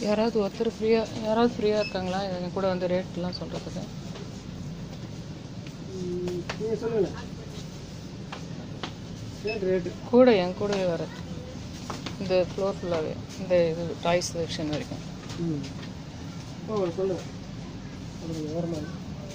யாராவது ஒருத்தர் ஃப்ரீயாக யாராவது ஃப்ரீயாக இருக்காங்களா என் கூட வந்து ரேட்லாம் சொல்கிறதுக்கு நீங்கள் சொல்லுங்கள் ரேட் ரேட்டு கூட என் கூடவே வர இந்த ஃப்ளோர் ஃபுல்லாகவே இந்த இது டாய்ஸ் செக்ஷன் வரைக்கும் ம் ஓ சொல்லுங்கள் அது விவரமாக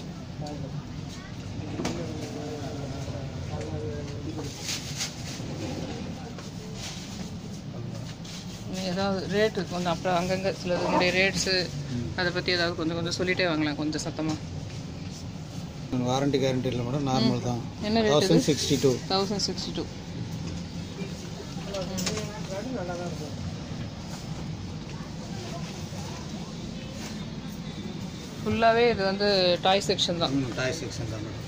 நீ ஏதாவது ரேட்டு கொஞ்சம் அப்புறம் அங்கங்கே சில இதனுடைய ரேட்ஸு அதை பற்றி ஏதாவது கொஞ்சம் கொஞ்சம் சொல்லிட்டே வாங்கலாம் கொஞ்சம் சத்தமாக வாரண்டி கேரண்டி இல்லை மேடம் நார்மல் தான் என்ன ரேட் இது thousand sixty two thousand sixty two ஃபுல்லாகவே இது வந்து டாய் செக்ஷன் தான் டாய் செக்ஷன் தான் மேடம்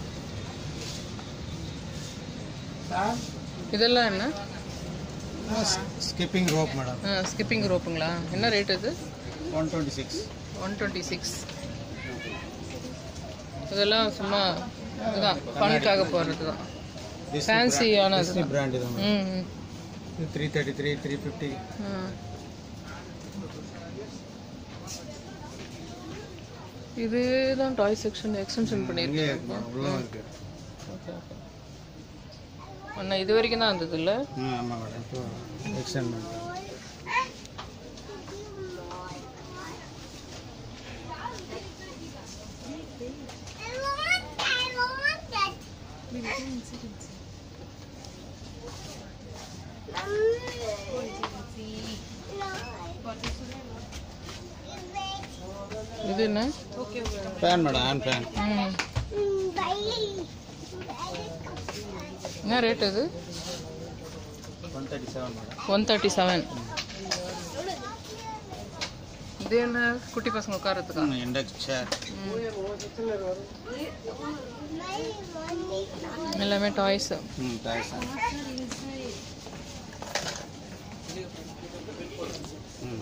இதெல்லாம் என்ன ஸ்கிப்பிங் ரோப் மேடம் ஸ்கிப்பிங் ரோப்புங்களா என்ன ரேட் இது one twenty six one twenty six இதெல்லாம் சும்மா இதுதான் ஃபனுக்காக போடுறது தான் ஃபேன்சியான டிஸ்னி பிராண்ட் தான் மேடம் ம் ம், three thirty three three fifty ம் இது தான் டாய் செக்ஷன் எக்ஸ்டென்ஷன் இங்கே பண்ணியிருக்கேன் இருக்கு மேடம் உள்ள இருக்கு ஓகே ஓகே அண்ணா இது வரைக்கும் தான் இருந்தது இல்லை ம் ஆமாம் மேடம் இப்போ எக்ஸ்டெண்ட் பண்ணிட்டேன் இது என்ன ஃபேன் மேடம் ஹேண்ட் ஃபேன் ம் என்ன ரேட் இது one thirty seven madam one thirty seven இது என்ன குட்டி பசங்க உட்காரத்துக்கா இண்டெக்ஸ் சேர் எல்லாமே டாய்ஸ் ம் டாய்ஸ் ம்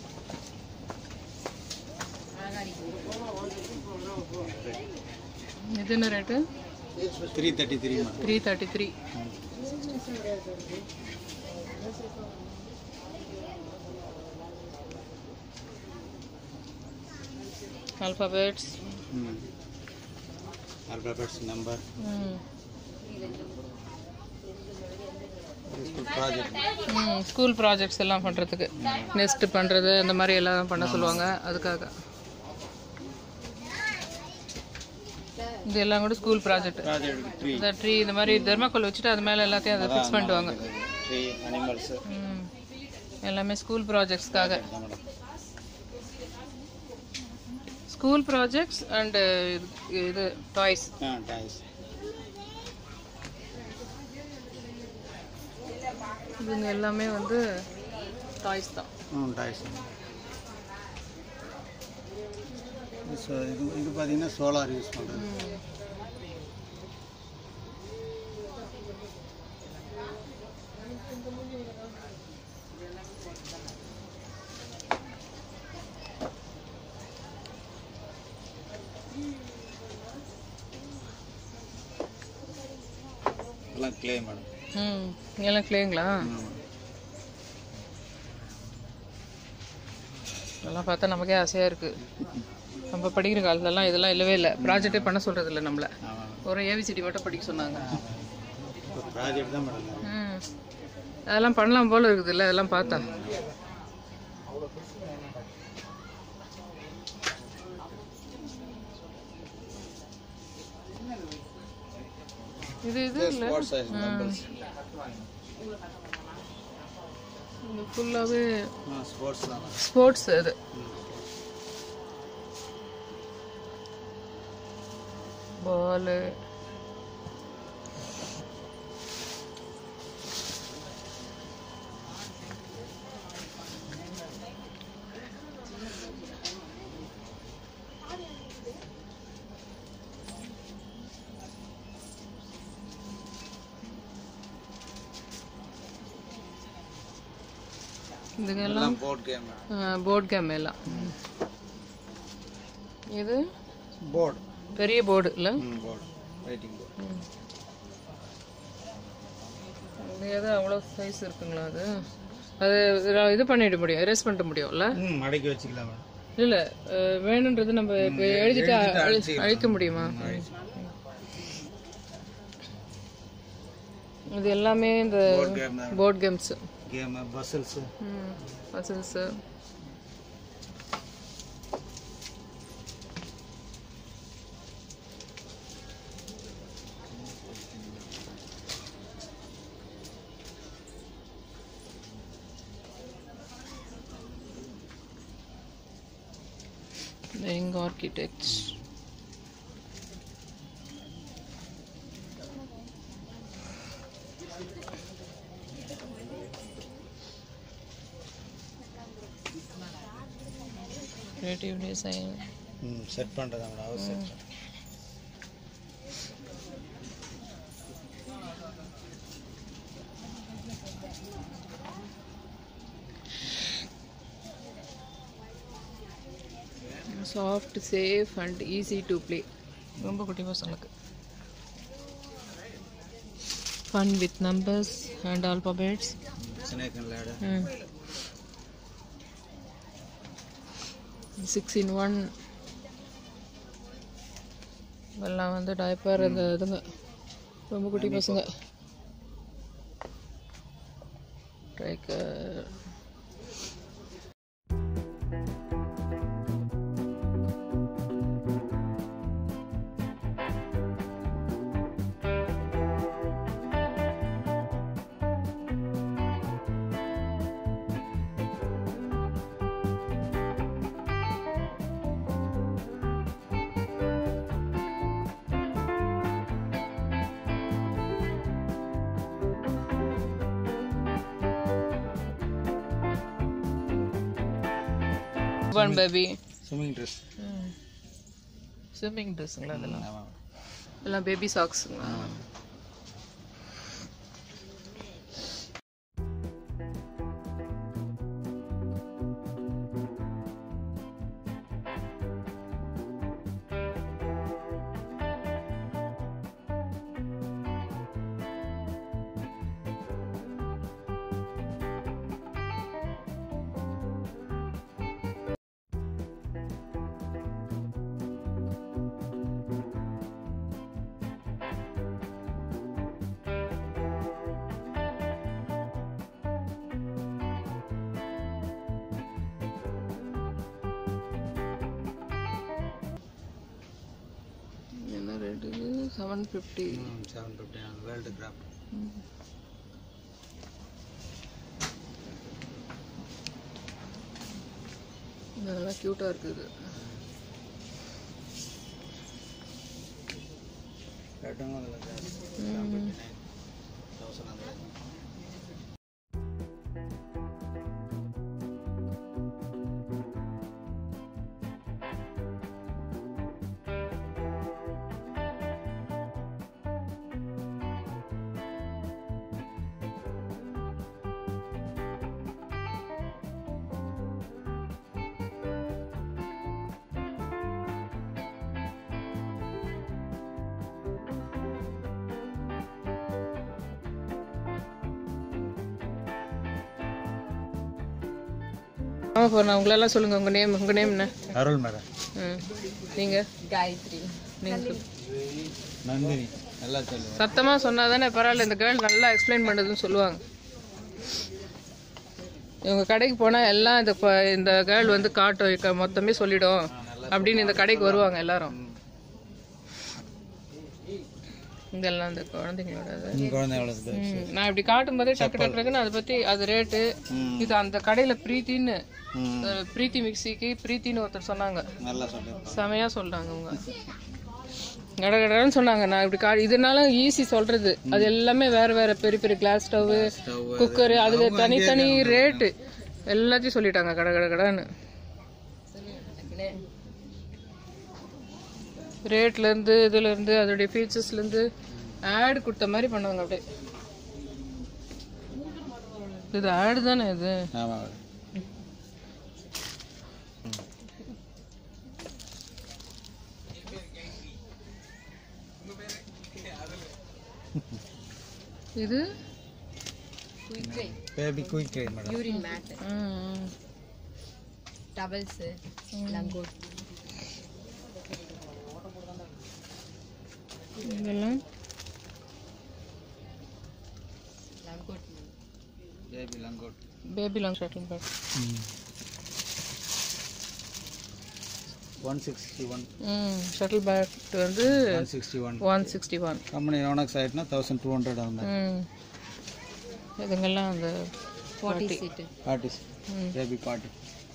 இது என்ன rate three thirty three madam three thirty three alphabets ம் ஆல்பபெட்ஸ் நம்பர் ஸ்கூல் ப்ராஜெக்ட் ம் ஸ்கூல் ப்ராஜெக்ட்ஸ் எல்லாம் பண்ணுறதுக்கு நெஸ்ட் பண்ணுறது அந்த மாதிரி எல்லாம் பண்ண சொல்லுவாங்க அதுக்காக இது எல்லாம் கூட ஸ்கூல் ப்ராஜெக்ட் ப்ராஜெக்ட் ட்ரீ இந்த ட்ரீ இந்த மாதிரி தெர்மாக்கோல் வச்சுட்டு அது மேலே எல்லாத்தையும் அதை ஃபிக்ஸ் பண்ணிடுவாங்க ட்ரீ அனிமல்ஸ் ம் எல்லாமே ஸ்கூல் ப்ராஜெக்ட்ஸ்க்காக மேடம் ஸ்கூல் ப்ராஜெக்ட்ஸ் அண்டு இது டாய்ஸ் ஆ டாய்ஸ் இதுங்க எல்லாமே வந்து டாய்ஸ் தான் ம் டாய்ஸ் ஸோ இது இது பார்த்தீங்கன்னா சோலார் யூஸ் பண்ணுறது எல்லாம் கிளே மேடம் ம் எல்லாம் கிளேங்களா இதெல்லாம் பார்த்தா நமக்கே ஆசையாக இருக்குது நம்ம படிக்கிற காலத்துலலாம் இதெல்லாம் இல்லவே இல்லை ப்ராஜெக்டே பண்ண சொல்கிறது இல்லை நம்மளை ஆமாம் ஒரு ஏபிசிடி மட்டும் படிக்க சொன்னாங்க ப்ராஜெக்ட் தான் மேடம் ம் அதெல்லாம் பண்ணலாம் போல இருக்குது இல்லை இதெல்லாம் பார்த்தா இது இது இல்லை ஸ்போர்ட்ஸ் சைஸ் நம்பர்ஸ் இது ஃபுல்லாகவே ஸ்போர்ட்ஸ் தான் மேடம் ஸ்போர்ட்ஸ் இது பாலு இதுங்கெல்லாம் எல்லாம் board game madam board game எல்லாம் இது போர்டு பெரிய போர்டு இல்லை ம் போர்டு ரைட்டிங் போர்டு இது எது அவ்வளோ சைஸ் இருக்குங்களா அது அது இதெல்லாம் இது பண்ணிட முடியும் எரேஸ் பண்ணிட முடியும்ல ம் மடக்கி வச்சுக்கலாம் மேடம் இல்ல அஹ், வேணுன்றது நம்ம இப்ப எழுதிட்டு அழி- அழிக்க முடியுமா இது எல்லாமே இந்த board game board games game puzzles puzzles Young architects. Creative design. ம் செட் பண்ணுறதா madam house set soft safe and easy to play ரொம்ப குட்டி பசங்களுக்கு fun with numbers and alphabets snake and ladder six in one எல்லாம் வந்து diaper அந்த இதுங்க ரொம்ப குட்டி பசங்க ட்ரைக்கர் one baby swimming dress swimming ட்ரெஸ்ஸுங்களா அதெல்லாம் ஆமாம் எல்லாம் பேபி சாக்ஸுங்களா என்ன ரேட்டு செவன் ஃபிஃப்டி ம் செவன் ஃபிஃப்டி வேர்ல்டு கிராஃப்ட் நல்லா க்யூட்டாக இருக்குது ரேட்டும் அதில் ஜாஸ்தி செவன் ஃபிஃப்டி நைன் தௌசண்ட் அந்த ஆமாம் இப்போ நான் உங்களெல்லாம் சொல்லுங்கள் உங்கள் நேம் உங்கள் நேம் என்ன அருள் மேடம் ம் நீங்கள் காயத்ரி நீங்கள் நந்தினி நல்லா சொல்லுவேன் சத்தமாக சொன்னால் தானே பரவாயில்ல இந்த கேர்ள் நல்லா எக்ஸ்பிளைன் பண்ணுதுன்னு சொல்லுவாங்க இவங்க கடைக்கு போனால் எல்லாம் இந்த ப- இந்த கேர்ள் வந்து காட்டும் இக்க- மொத்தமே சொல்லிடும் அப்படின்னு இந்த கடைக்கு வருவாங்க எல்லாரும் இதெல்லாம் இந்த குழந்தைங்களோட இது. குழந்தை எவ்வளோ ம், நான் இப்படி காட்டும் போதே டக்கு டக்கு டக்குன்னு அதை பற்றி அது ரேட்டு இது அந்த கடையில் பிரீத்தின்னு ம் அஹ், பிரீத்தி மிக்சிக்கு பிரீத்தின்னு ஒருத்தர் சொன்னாங்க நல்லா சொல்லியிருப்பாங்க செமையா சொல்றாங்க அவங்க கடகடன்னு சொன்னாங்க நான் இப்படி கா இதனால ஈஸி சொல்றது அது எல்லாமே வேற வேற பெரிய பெரிய கிளாஸ் ஸ்டவ் ஸ்டவ் குக்கர் அதுக்கு தனித்தனி ரேட்டு எல்லாத்தையும் சொல்லிட்டாங்க கட கட கடன்னு ரேட்ல இருந்து இதுல இருந்து அதோடைய ஃபீச்சர்ஸ்ல இருந்து ஆட் கொடுத்த மாதிரி பண்ணுவாங்க அப்படியே இது ஆடு தானே இது ஆமாம் இது baby quick train madam urine mat ம் டவல்ஸ் லங்கோட் இதெல்லாம் லங்கோட் பேபி லங்கோட் baby long shirting bag one sixty one ம் ஷட்டில் பேக் வந்து one sixty one one sixty one company Yonex ஆகிட்டுனா தௌசண்ட் டூ ஹண்ட்ரட் அந்த மாதிரி ம் இதுங்கெல்லாம் அந்த ஃபார்ட்டி சீட்டு பார்ட்டிஸ் ம் பேபி பார்ட்டி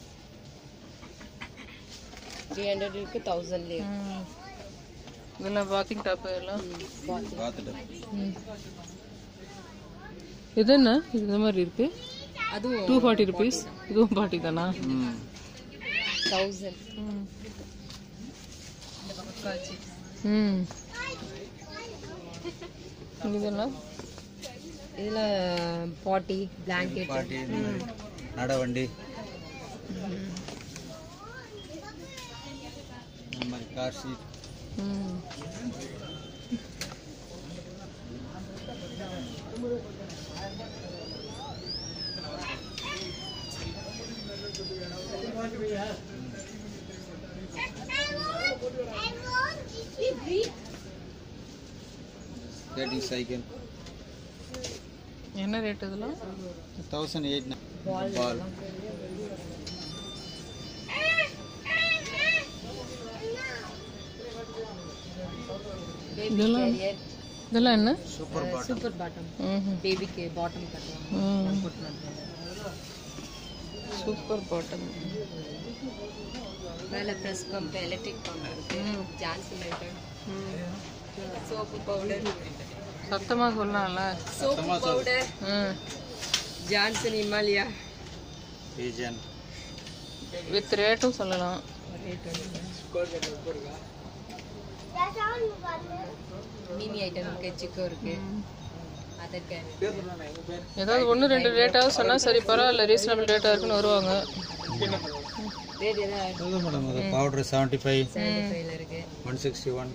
த்ரீ ஹண்ட்ரட் இருக்கு தௌசண்ட்லேயே ம். இதெல்லாம் வாக்கிங் டாப்பு எல்லாம் பார்த்துட்டு ம். இது என்ன இது இந்த மாதிரி இருக்கு அதுவும் டூ ஃபார்ட்டி ருபீஸ் இதுவும் ஃபார்ட்டி தானா ம் தௌசண்ட் ம் காய்ச்சி ம் இதெல்லாம் இதில் ஃபார்ட்டி பிளாங்கெட் பார்ட்டி இந்த மாதிரி நடவண்டி இந்த மாதிரி கார் சீட் ம் ஸ்கேட்டிங் சைக்கிள் என்ன ரேட் இதெல்லாம் தௌசண்ட் எயிட் பால் பேபி இதெல்லாம் கேரியர் இதெல்லாம் என்ன சூப்பர் பாட்டம் சூப்பர் பாட்டம் ம் பேபிக்கு பாட்டம் கட்டுவாங்க ம் போட்டு நடத்துவாங்க. சூப்பர் பாட்டம் மேலே ப்ரெஸ் பம்ப் எலக்ட்ரிக் பம்ப் இருக்கு ம். ஜான்சன் லைட்டர் சோப்பு பவுடர் சத்தமாக சொல்லலாம்ல சோப்பு பவுடர் ம் ஜான்சன் இமாலயா பீஜன் வித் ரேட்டும் சொல்லலாம் மினி ஐட்டம் இருக்கு சிக்கோ இருக்கு அதற்கு ஏதாவது ஒன்று ரெண்டு ரேட்டாவது சொன்னால் சரி பரவாயில்ல ரீசனபிள் ரேட்டாக இருக்குன்னு வருவாங்க ரேட் ஏதாவது அதுதான் மேடம் அது பவுடர் செவன்ட்டி ஃபைவ் செவன்டி ஃபைவ்ல இருக்கு ஒன் சிக்ஸ்டி ஒன்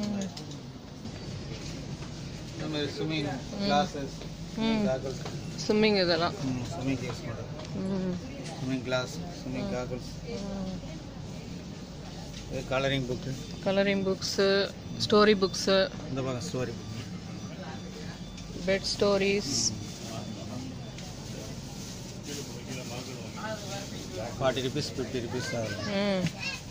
இந்த மாதிரி ஸ்விம்மிங் கிளாஸஸ் ம் காகல்ஸ் ஸ்விம்மிங் இதெல்லாம் ஸ்விம்மிங் யூஸ் மேடம் ம் ஸ்விம்மிங் கிளாஸ் ஸ்விம்மிங் காகல்ஸ் இது colouring book colouring books story books இந்த பக்கம் story bed stories forty rupees fifty rupees ஆகும் ம்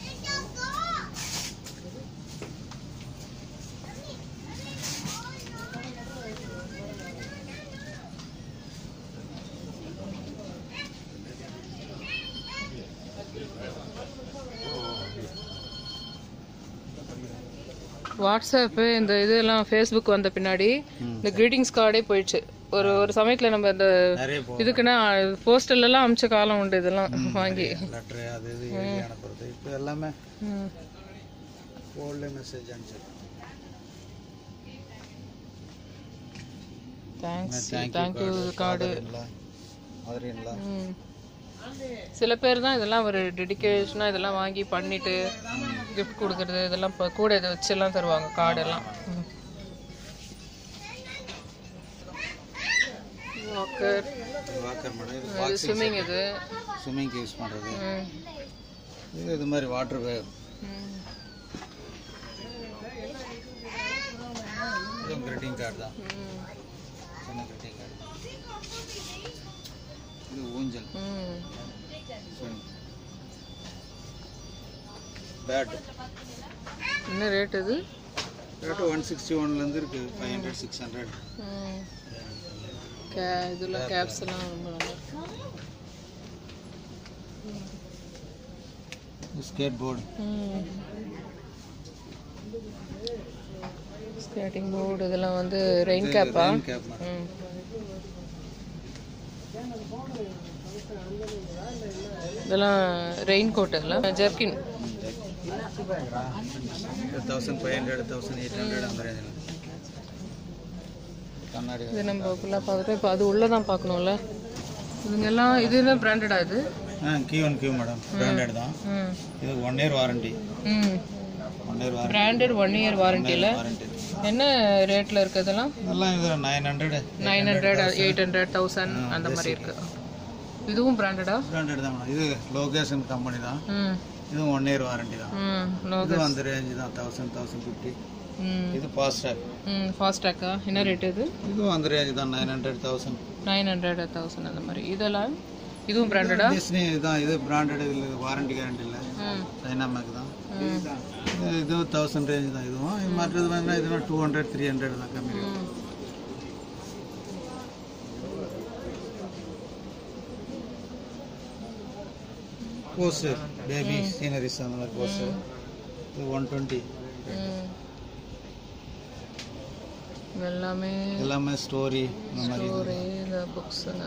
வாட்ஸ்அப்பு இந்த இதெல்லாம் ஃபேஸ்புக் வந்த பின்னாடி இந்த கிரீட்டிங்ஸ் கார்டே போயிடுச்சு ஒரு ஒரு சமயத்தில் நம்ம இந்த நிறைய போ இதுக்குன்னா போஸ்டல் எல்லாம் அமிச்ச காலம் உண்டு இதெல்லாம் வாங்கி லெட்ரு அது இது எழுதி அனுப்புறது இப்போ எல்லாமே ம் ஃபோன்லேயே மெசேஜ் அனுப்பிச்சிடும் தேங்க்ஸ் தேங்க்யூ கார்டு மாதிரிங்களா ம் சில பேர் தான் இதெல்லாம் ஒரு டெடிகேஷனாக இதெல்லாம் வாங்கி பண்ணிட்டு கிஃப்ட் கொடுக்கறது இதெல்லாம் இப்போ கூட இதை வச்செல்லாம் தருவாங்க கார்டெல்லாம் வாக்கர் வாக்கர் மேடம் இது இது ஸ்விம்மிங் இது ஸ்விம்மிங்க்கு யூஸ் பண்ணுறது ம் இது இது மாதிரி வாட்டர் வேவ் ம் இதுவும் கிரீட்டிங் கார்டு தான் ம் சின்ன கிரீட்டிங் கார்டு இது ஊஞ்சல் ம் பேட் என்ன ரேட் இது ரேட்டு ஒன் சிக்ஸ்டி ஒன்லேருந்து இருக்குது ஃபைவ் ஹண்ட்ரட் சிக்ஸ் ஹண்ட்ரட் ம் கே இதெல்லாம் கேப்ஸ் எல்லாம் ரொம்ப நல்லா இருக்கு. ஸ்கேட் போர்டு ம் ஸ்கேட்டிங் போர்டு இதெல்லாம் வந்து ரெயின் கேப்பா கேப் மேடம் ம் இதெல்லாம் ரெயின் கோட் எல்லாம் jerkin thousand five hundred thousand eight hundred அந்த ரேஞ்சில் கண்ணாடி இது நம்ம ஃபுல்லாக பார்த்துட்டோம் இப்போ அது உள்ளே தான் பார்க்கணும்ல இதுங்கெல்லாம் இது என்ன பிராண்டடா இது ஆ Q one Q madam branded தான் ம் இது ஒன் இயர் வாரண்டி ம் one year warranty branded one year வாரண்டியில் வாரண்டி என்ன ரேட்டில் இருக்குது இதெல்லாம் இதெல்லாம் இது nine hundred nine hundred eight hundred thousand அந்த மாதிரி இருக்கு இதுவும் பிராண்டடா பிராண்டட் தான் மேடம் இது லோகேஷன் கம்பெனி தான் ம் இதுவும் ஒன் இயர் வாரண்டி தான் ம் இது லோகஸ் அந்த ரேஞ்சு தான் தௌசண்ட் தௌசண்ட் ஃபிஃப்டி ம் இது ஃபாஸ்டாக் ம் ஃபாஸ்டாக்கா என்ன ரேட் இது இதுவும் அந்த ரேஞ்சு தான் nine hundred thousand nine hundred thousand அந்த மாதிரி இதெல்லாம் இதுவும் பிராண்டடா டிஸ்னி இதுதான் இது பிராண்டட் இதில் வாரண்டி கேரண்டி இல்லை ம் டைனாமேக் தான் ம் இது இதுவும் தௌசண்ட் ரேஞ்ச் தான் இதுவும் இது மற்றது வந்து இதுவும் டூ ஹண்ட்ரட் த்ரீ ஹண்ட்ரட் தான் கம்மி ம் கோஸு பேபி சீனரிஸ் அந்த மாதிரி கோஸு இது ஒன் டுவெண்ட்டி ம். எல்லாமே எல்லாமே ஸ்டோரி இந்த மாதிரி இது. ஒரே இந்த புக்ஸுங்க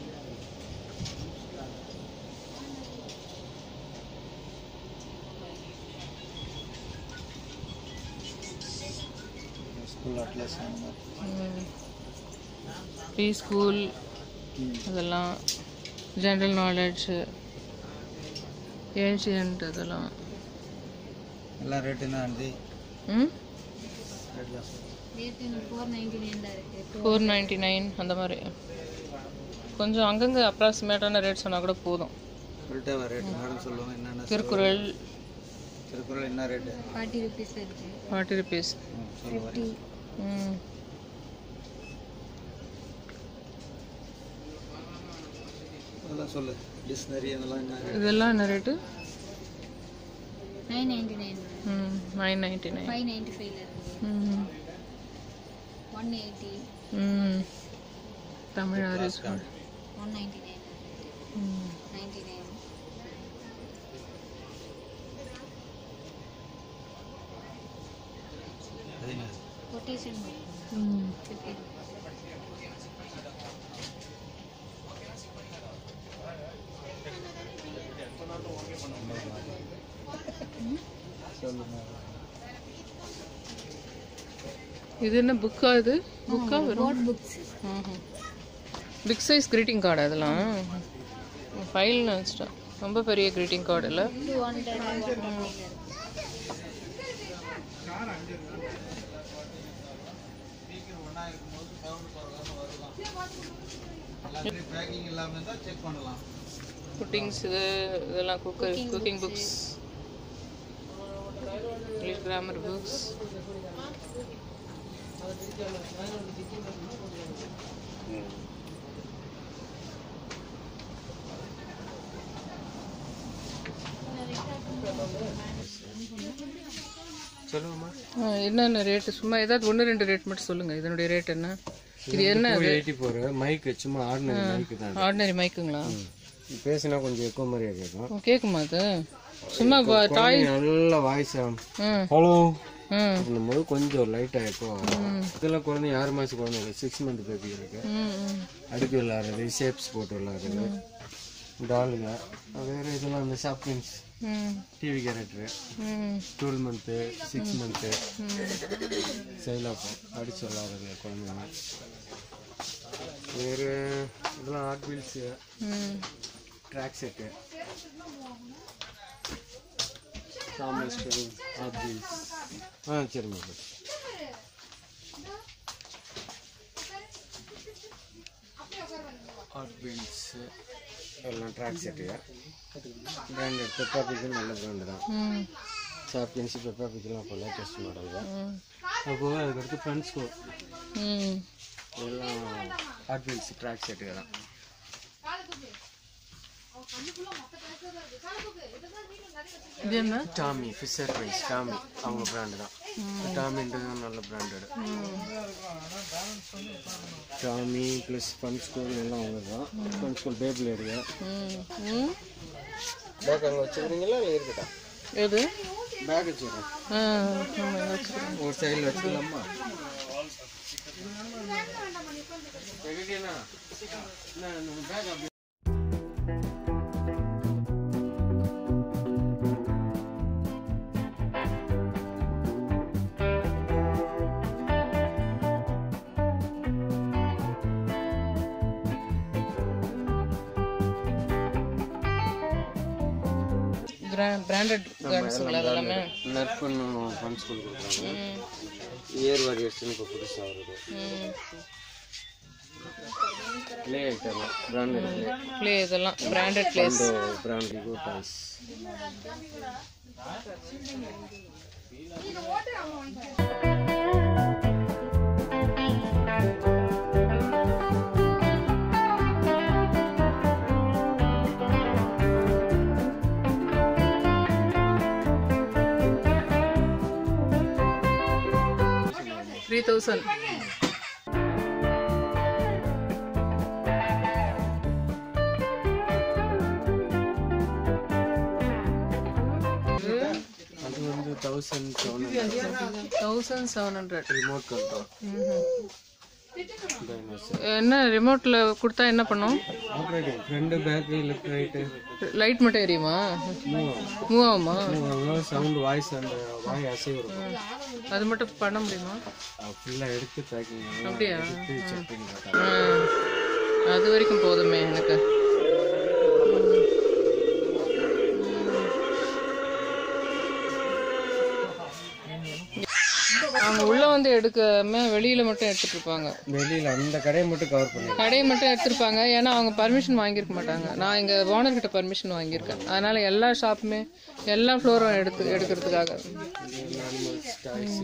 ஸ்கூல் அட்லஸ் அந்த மாதிரி ப்ரீ ஸ்கூல் அதெல்லாம் ஜென்ரல் நாலேஜ் ஏன்ஷியன்ட் அதெல்லாம் எல்லாம் ரேட் என்ன ஆனது ம் ரேட்லாம் ஃபோர் நைன்டி நைன் தான் இருக்கு ஃபோர் நைன்டி நைன் அந்த மாதிரி கொஞ்சம் அங்கங்கே அப்ராக்சிமேட்டான ரேட் சொன்னால் கூட போதும் சொல்லிட்டே ரேட் மேடம் சொல்லுவாங்க என்னென்ன திருக்குறள் திருக்குறள் என்ன ரேட்டு ஃபார்ட்டி ருபீஸ் இருக்கு ஃபார்ட்டி ருபீஸ் சொல்லுவாங்க ம் அதெல்லாம் சொல்லு டிக்ஷனரி அதெல்லாம் என்ன ரேட் இதெல்லாம் என்ன ரேட்டு நைன் நைன்டி நைன் ம் nine ninety nine five ninety ஃபைவ்ல இருக்கு ம் ஒன் எயிட்டி ம் தமிழ் ஆரிஸ் ஒன் நைன்டி நைன் ம் நைன்டி நைன் அது என்ன கொட்டேஷன் ம் ஃபிஃப்டி இது என்ன புக்கா இது புக்கா வெறும் board books big size greeting card அதெல்லாம் ஃபைல்னு வச்சுட்டேன் ரொம்ப பெரிய greeting கார்டு இல்லை டூ ஹண்ட்ரட் ஒன் டுவெண்ட்டில இருக்கு பேக்கிங் இல்லாமல் இருந்தால் செக் பண்ணலாம் குக்கிங்ஸ் இது இதெல்லாம் cooker cooking books English grammar books சொல்லுங்கம்மா என்னென்ன ரேட்டு சும்மா ஏதாவது ஒன்று ரெண்டு ரேட் மட்டும் சொல்லுங்கள் இதனுடைய ரேட் என்ன இது என்ன எயிட்டி ஃபோர் மைக்கு சும்மா ஆர்டினரி மைக்கு தான் ஆர்டினரி மைக்குங்களா பேசினா கொஞ்சம் எக்கோ மாதிரியா கேட்கும் கேட்குமா அது சும்மா டாய் நல்ல வாய்ஸ் ம் ஹலோ ம் பண்ணும்போது கொஞ்சம் லைட்டாக எக்கோ இதெல்லாம் குழந்தை ஆறு மாதம் குழந்தை இல்லை சிக்ஸ் மந்த் பேபி இருக்கு ம் ம் அடுக்கு விளாட்றது ஷேப்ஸ் போட்டு விளாட்றது டாலுங்க வேறு இதெல்லாம் இந்த ஷாப்பிங்ஸ் ம் டிவி கேரக்டரு ம் டுவெல் மந்த்து சிக்ஸ் மந்த்து சைலாப் அடிச்சு விளாட்றது குழந்தைங்க வேறு இதெல்லாம் ஹாட் வீல்ஸு ம் track set Thomas Hot Wheels ஆ சரிங்க சார் ஹாட் வீல்ஸு எல்லாம் ட்ராக் செட்டுங்க பிராண்டட் பெப்பா பிக்கு நல்ல பிராண்டு தான் ம் சாப்பியன்ஸ் பெப்பா பிக்கெலாம் இப்போ லேட்டஸ்ட் மாடல் தான் ம் அப்போவே அதுக்கடுத்து ஃப்ரெண்ட்ஸ்க்கு ம் எல்லாம் ஹாட் வீல்ஸ் ட்ராக் செட்டுங்க தான் இது என்ன டாமி ஃபிஷர் ரைஸ் டாமி அவங்க பிராண்டு தான் டாமின்றது நல்ல branded Tommy plus fun school எல்லாம் அவங்க தான் ஃபன் ஸ்கூல் பேபிள் ஏரியா ம் ம் பேக் அங்கே வச்சுக்கிறீங்களா இல்லை இருக்கட்டா எது பேக் வச்சுக்கிறேன் ஆ ஆமாம் வச்சுக்கிறேன் ஒரு சைடில் வச்சுக்கலாமா எங்கிட்டேண்ணா பேக் அப்படி பிராண்டட் கார்ட்ஸுங்களா அதெல்லாமே நர்ஃப்னு ஃபன் ஸ்கூல் கொடுக்குறாங்க ம் இயர் வாரியர்ஸ்னு இப்போ புதுசாக வருது ம் play item branded play play இதெல்லாம் பிராண்டட் பிளேஸ் பிராண்ட் விகோ டாய்ஸ் த்ரீ தௌசண்ட் அது வந்து thousand seven thousand seven hundred remote control என்ன ரிமோட்டில் கொடுத்தா என்ன பண்ணும் operating friend battery left right light மட்டும் எரியுமா மூவ் ஆகும் மூவ் ஆகுமா மூவ் சவுண்ட் வாய்ஸ் அந்த வாய் அசைவு இருக்கும் அது மட்டும் பண்ண முடியுமா ஃபுல்லாக எடுத்து பேக்கிங் அப்படியா? எடுத்து செக் பண்ணி ஆ. காட்டாங்க அது வரைக்கும் போதுமே எனக்கு அவங்க உள்ள வந்து எடுக்காம வெளியில மட்டும் எடுத்துட்டு இருப்பாங்க வெளியில் அந்த கடையை மட்டும் கவர் பண்ணி கடையை மட்டும் எடுத்திருப்பாங்க ஏன்னா அவங்க பர்மிஷன் வாங்கியிருக்க மாட்டாங்க நான் இங்க ஓனர் கிட்ட பர்மிஷன் வாங்கியிருக்கேன் அதனால எல்லா ஷாப்புமே எல்லா ஃப்ளோரும் எடுத்து எடுக்கிறதுக்காக அனிமல்ஸ் டாய்ஸ்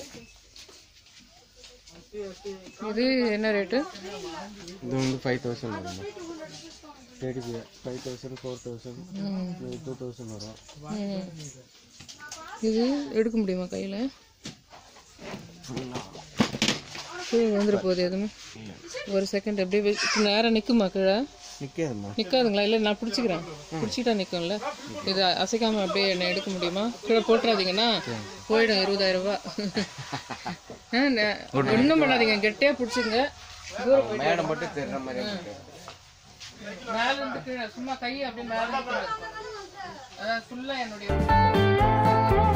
இது என்ன ரேட்டு இது வந்து ஃபைவ் தௌசண்ட் வருமா teddy five thousand four thousand two thousand வரும் இது எடுக்க முடியுமா கையில கீழே வந்துட போகுது எதுவுமே ஒரு செகண்ட் அப்படியே வச்சு நேரம் நிக்குமா கீழே நிற்காதுமா நிக்காதுங்களா இல்லை நான் பிடிச்சிக்கிறேன் பிடிச்சிட்டா நிக்கும்ல இது அசைக்காம அப்படியே என்ன எடுக்க முடியுமா கீழே போட்டுறாதீங்கன்னா போயிடும் இருபதாயிரம் ரூபாய் ஒன்றும் பண்ணாதீங்க கெட்டியா பிடிச்சிங்க தூரம் போயிட்டு மேடம் மட்டும் தெரிற மாதிரி மேல இருந்து கீழே சும்மா கையை அப்படியே மேல இருந்து கீழே அதான் ஃபுல்லா என்னுடைய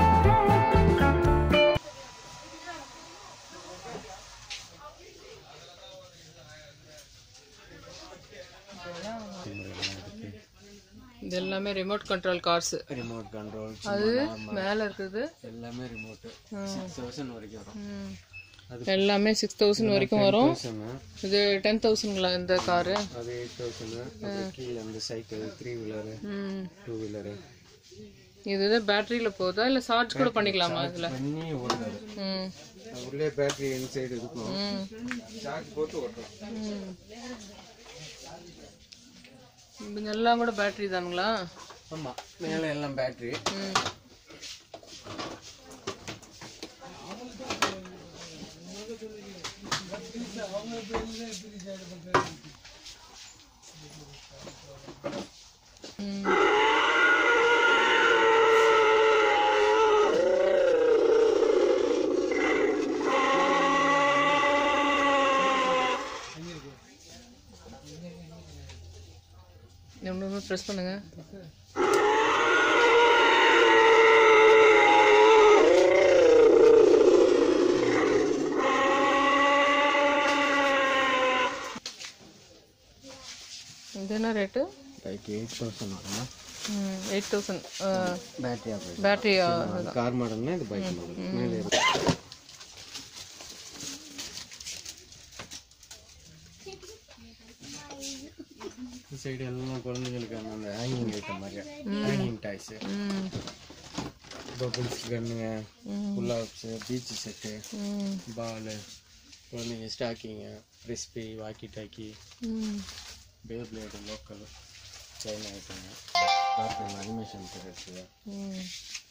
இது எல்லாமே remote control cars remote control அது மேல இருக்குது எல்லாமே ரிமோட்டு சிக்ஸ் தௌசண்ட் வரைக்கும் வரும் ம். எல்லாமே சிக்ஸ் தௌசண்ட் வரைக்கும் வரும் தௌசண்ட் இது டென் தௌசண்ட்ங்களா இந்த காரு அது எயிட் தௌசண்ட் கீழே அந்த சைக்கிள் த்ரீ வீலரு ம் டூ வீலரு இது பேட்டரியில போகுதா இல்ல சார்ஜ் கூட பண்ணிக்கலாமா இதுல பண்ணி ஓடுறது ம் உள்ளே பேட்டரி இன்சைடு இருக்கும் ம் சார்ஜ் போட்டு ஓட்டலாம் ம். இவங்க எல்லாம் கூட பேட்டரி தானுங்களா ஆமாம் மேலே எல்லாம் பேட்டரி ம் ம். இன்னொன்று ப்ரெஸ் பண்ணுங்க இது என்ன ரேட்டு பைக் எயிட் தௌசண்ட் வருமா eight thousand battery operate battery car மாடல்னா இது பைக் மாடல் மேலே இருக்கு இந்த சைடு எல்லாம் குழந்தைங்களுக்கு அந்த ஹேங்கிங் ஐட்டம் மாதிரி ஹேங்கிங் டாய்ஸு ம் பபுள்ஸ் கன்னுங்க புல் ஆப்ஸு பீச் செட்டு ம் பாலு குழந்தைங்க ஸ்டாக்கிங்கு கிறிஸ்பி வாக்கி டாக்கி ம் பே பிளேடு லோக்கல் சைனா ஐட்டங்க கார்ட்டூன் அனிமேஷன் இருக்குது ம்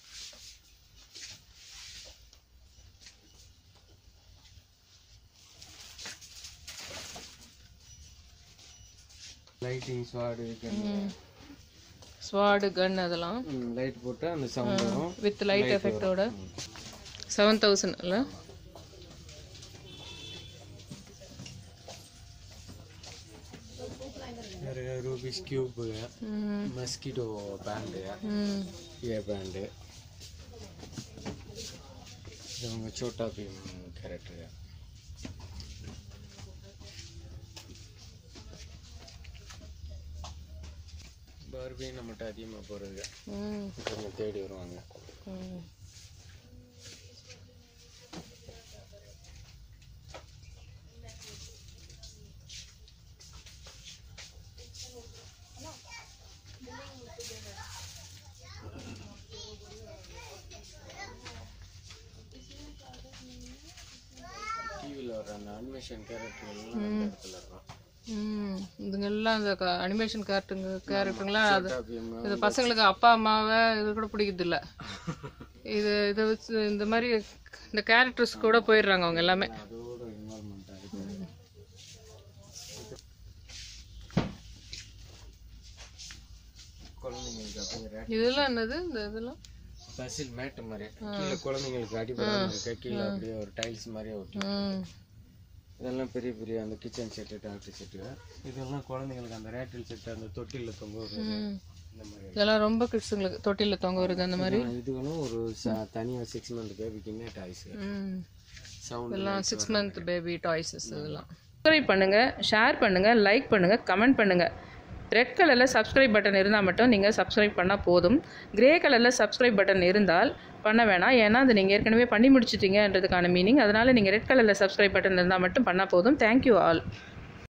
lighting sword gun sword gun அதெல்லாம் லைட் போட்டு அந்த சவுண்ட் வரும் வித் லைட் எஃபெக்டோட செவன் தௌசண்ட் இல்ல நிறைய ரூபிஸ் கியூபுங்க ம் மஸ்கிட்டோ பேண்டு ம் இயர் பேண்டு இது அவங்க சோட்டா பீம் கேரக்டரு பார்பி நம்மகிட்ட அதிகமாக போகிறது ம் கொஞ்சம் தேடி வருவாங்க ம் அனிமேஷன் கேரக்டர் எல்லாம் அந்த இடத்துல இருக்கும் ம் இதுங்கெல்லாம் இந்த அனிமேஷன் கேரக்டருங்க கேரக்டருங்களாம் அது பீம் இது பசங்களுக்கு அப்பா அம்மாவை இது கூட பிடிக்கிறது இல்ல இது இதை வச்சு இந்த மாதிரி இந்த கேரக்டர்ஸ் கூட போயிடுறாங்க அவங்க எல்லாமே அதோட இன்வால்மெண்ட் ஆகிட்டு குழந்தைங்களுக்கு அப்படிங்கிற இதெல்லாம் என்னது இந்த இதெல்லாம் பசில் மேட்டு மாதிரி கீழே குழந்தைங்களுக்கு அடிபடாம இருக்க கீழே அப்படியே ஒரு டைல்ஸ் மாதிரியே ஒட்டி ம் இதெல்லாம் பெரிய பெரிய அந்த கிச்சன் செட்டு டாக்டர் செட்டு இதெல்லாம் குழந்தைங்களுக்கு அந்த ரேட்டில் செட்டு அந்த தொட்டிலில் தொங்க விடுறது ம். இந்த மாதிரி இதெல்லாம் ரொம்ப கிட்ஸுங்களுக்கு தொட்டில தொங்க வருது அந்த மாதிரி இதுகளும் ஒரு ச- தனியா சிக்ஸ் மந்த் பேபிக்குன்னே டாய்ஸ் ம் சவுண்ட் இதெல்லாம் சிக்ஸ் மந்த் பேபி டாய்ஸஸ் இதெல்லாம் சப்ஸ்கிரைப் பண்ணுங்க ஷேர் பண்ணுங்க லைக் பண்ணுங்க கமெண்ட் பண்ணுங்க ரெட் கலரில் சப்ஸ்கிரைப் பட்டன் இருந்தால் மட்டும் நீங்கள் சப்ஸ்கிரைப் பண்ணால் போதும் கிரே கலரில் சப்ஸ்கிரைப் பட்டன் இருந்தால் பண்ண வேணாம் ஏன்னா அது நீங்கள் ஏற்கனவே பண்ணி முடிச்சிட்டீங்கன்றதுக்கான மீனிங் அதனால் நீங்கள் ரெட் கலரில் சப்ஸ்கிரைப் பட்டன் இருந்தால் மட்டும் பண்ணால் போதும் தேங்க்யூ ஆல்